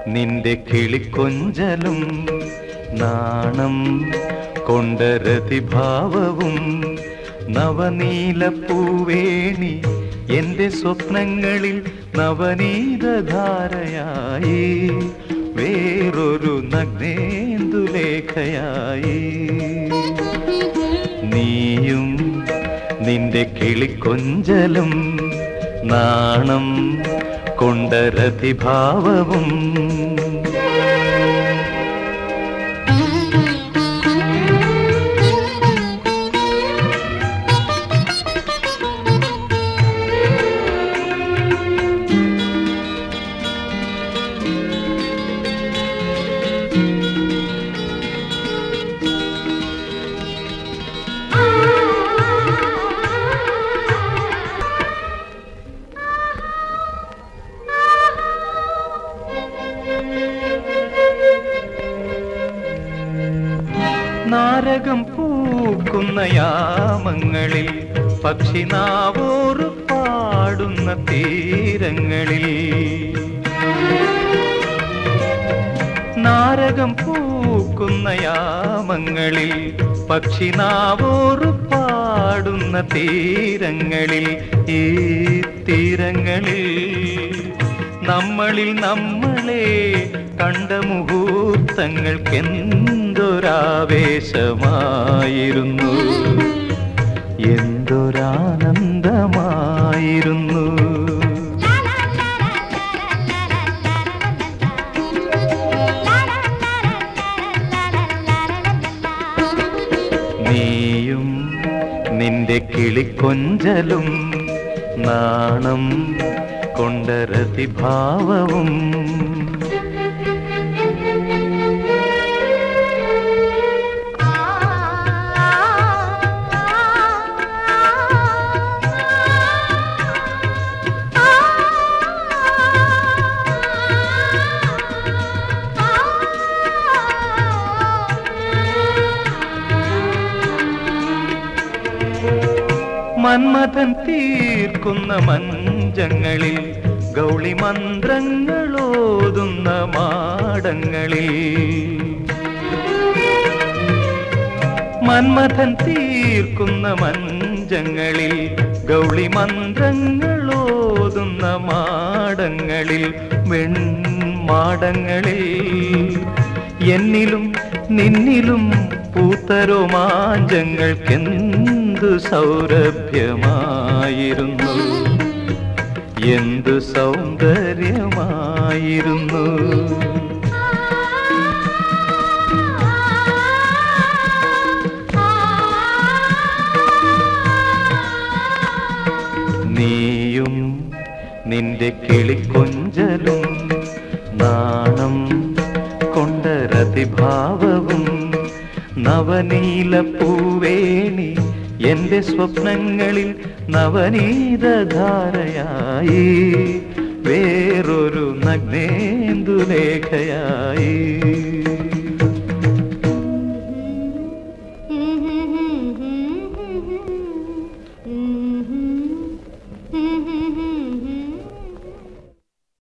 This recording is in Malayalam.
നിന്റെ കിളിക്കൊഞ്ചലും നാണം കൊണ്ടരതിഭാവവും നവനീലപ്പൂവേണി എന്റെ സ്വപ്നങ്ങളിൽ നവനീതധാരയായി വേറൊരു നഗ്നേന്ദുലേഖയായി നീയും നിന്റെ കിളിക്കൊഞ്ചലും നാണം കൊണ്ടരതിഭാവവും നാരകം പൂക്കുന്ന യാമങ്ങളിൽ പക്ഷിനാവോറ് പാടുന്ന തീരങ്ങളിൽ നാരകം പൂക്കുന്ന യാമങ്ങളിൽ പക്ഷിനാവോറ് പാടുന്ന തീരങ്ങളിൽ ഈ തീരങ്ങളിൽ നമ്മളിൽ നമ്മളെ കണ്ട മുഹൂർത്തങ്ങൾക്കെന്തൊരാവേശമായിരുന്നു എന്തൊരാനന്ദമായിരുന്നു നീയും നിന്റെ കിളിക്കൊഞ്ചലും നാണം കൊണ്ടരതിഭാവവും മന്മഥൻ തീർക്കുന്ന മഞ്ചങ്ങളിൽ ഗൗളി മന്ത്രങ്ങളോതുന്ന മാടങ്ങളിൽ മന്മഥൻ തീർക്കുന്ന മഞ്ചങ്ങളിൽ ഗൗളി മന്ത്രങ്ങളോതുന്ന മാടങ്ങളിൽ വെൺമാടങ്ങളിൽ എന്നിലും നിന്നിലും പൂത്തരോമാഞ്ചങ്ങൾക്കെന്തു സൗരഭ്യമായിരുന്നു എന്തു സൗന്ദര്യമായിരുന്നു നീയും നിന്റെ കിളിക്കൊഞ്ചലും നാണം കൊണ്ടരതിഭാവവും നവനീല പൂവേണി എന്റെ സ്വപ്നങ്ങളിൽ നവനീതധാരയായി വേറൊരു നഗ്നേന്ദുലേഖയായി